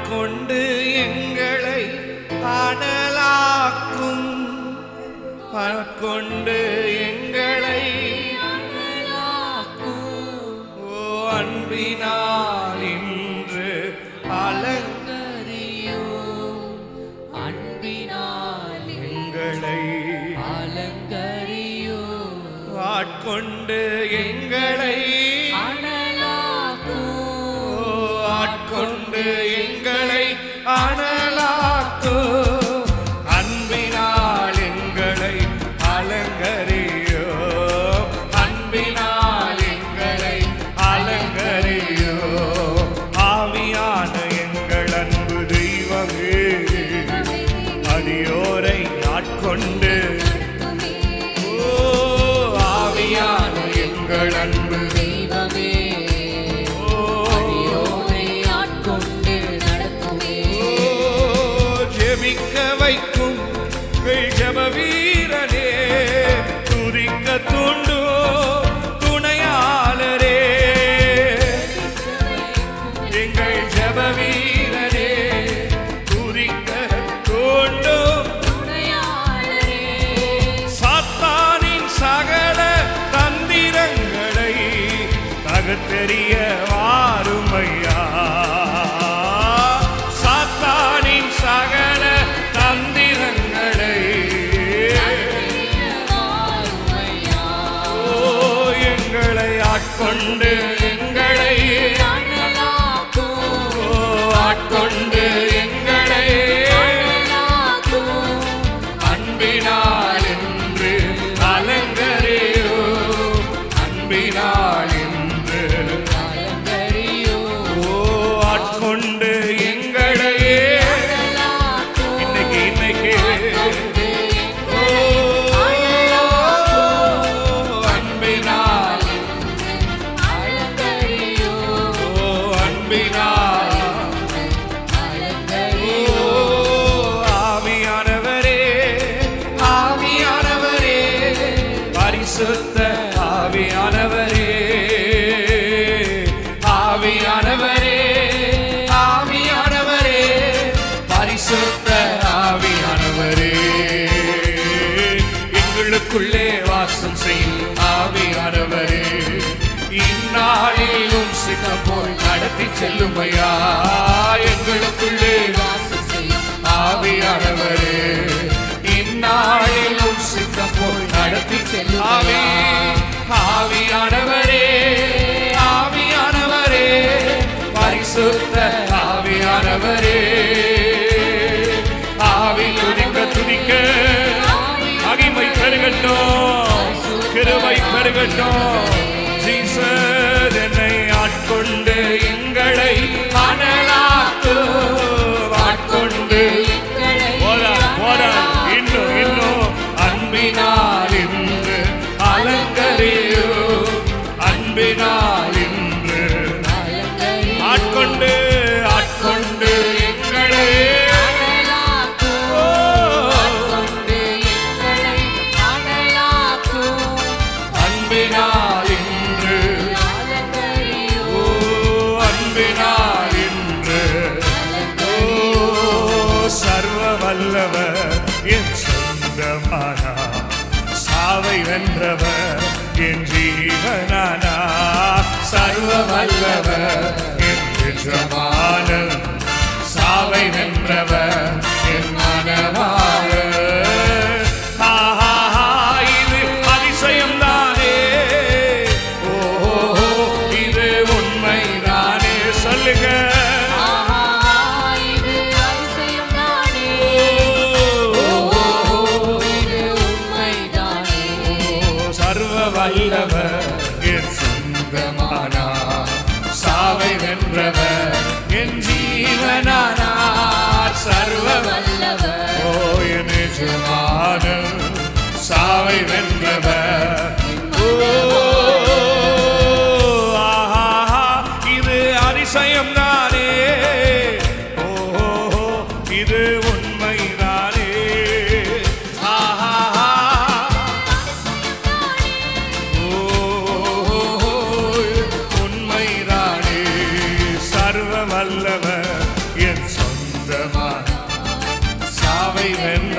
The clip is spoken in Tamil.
ஆட்கொண்டு எங்களை அனலாக்கும் ஆட்கொண்டு எங்களை ஓ அன்பினால் இன்று அலங்கரியோ எங்களை ஆட்கொண்டு எங்களை ஓ ஆட்கொண்டு எங்களை அனலாக்கு அன்பினால் எங்களை அலங்கரியோ அன்பினால் எங்களை அலங்கரியோ ஆவியான எங்கள் அன்பு தெய்வமே அடியோரை ஆட்கொண்டு ஓ ஆவியான எங்கள் அன்பு ஓ ஜெபிக்க வைக்கும் எங்கள் ஜெப வீரனே துதிக்க தூண்டு துணையாளரே எங்கள் ஜெப வீரனே துதிக்க தூண்டு சாத்தானின் சகல தந்திரங்களை தகத்தெறிய வாருமையா சாத்தானின் சகல தந்திரங்களை ஓ எங்களை ஆட்கொண்டு எங்களை ஓ ஆட்கொண்டு எங்களை அன்பினால் என்று அலங்கரையோ அன்பினால் என்று ஓ ஆட்கொண்டு எங்களையே இன்னைக்கு இன்னைக்கு ஓ அன்பினால் ஓ அன்பினால் ஓ ஆவியானவரே ஆவியானவரே பரிசுத்த ஆவியானவரே ஆவியானவரே ஆவியானவரே பரிசுத்த ஆவியானவரே எங்களுக்குள்ளே வாசம் செய்யும் ஆவியானவரே இந்நாளிலும் சித்தம் போய் நடத்தி செல்லுமையா எங்களுக்குள்ளே ஆவியானவரே இந்நாளிலும் சித்தம் போய் நடத்தி ஆவி ஆவியானவரே ஆவியானவரே பரிசுத்த ஆவியானவரே ஆவி துதிக்க துதிக்க மகிமை பெருகட்டும் கிருபை பெருகட்டும் ஜீசஸ் என்னை ஆட்கொண்டு எங்களை அனலாக்கு ஆட்கொண்டு போதா போதா இன்னும் இன்னும் அன்பினால் இன்று அலங்கரியோ அன்பினால் இன்று ஆட்கொண்டு ஆட்கொண்டு எங்களை ஓ, அன்பினால் இன்று ஓ அன்பினால் இன்று ஓ சர்வ வல்லவர் என் சொந்தமானா சாவை வென்றவர் என் ஜீவனானா சர்வ வல்லவர் என் எஜமான சாவை வென்றவர் என் மனவாளர் ஆஹா, இது அதிசயம்தானே ஓ இது உண்மைதானே சொல்லுங்க சர்வ வல்லவர் என் சொந்தமானா சாவை வென்றவர் என் ஜீவனானார் சர்வ ஓ என் எஜமான சாவை வென்றவர் ஓ ஆஹா இது அதிசயம்தானே ஓ இது உண்மைதானே ஆஹா ஓ உண்மைதானே சர்வ வல்லவர் என் சொந்தமா சாவை வென்ற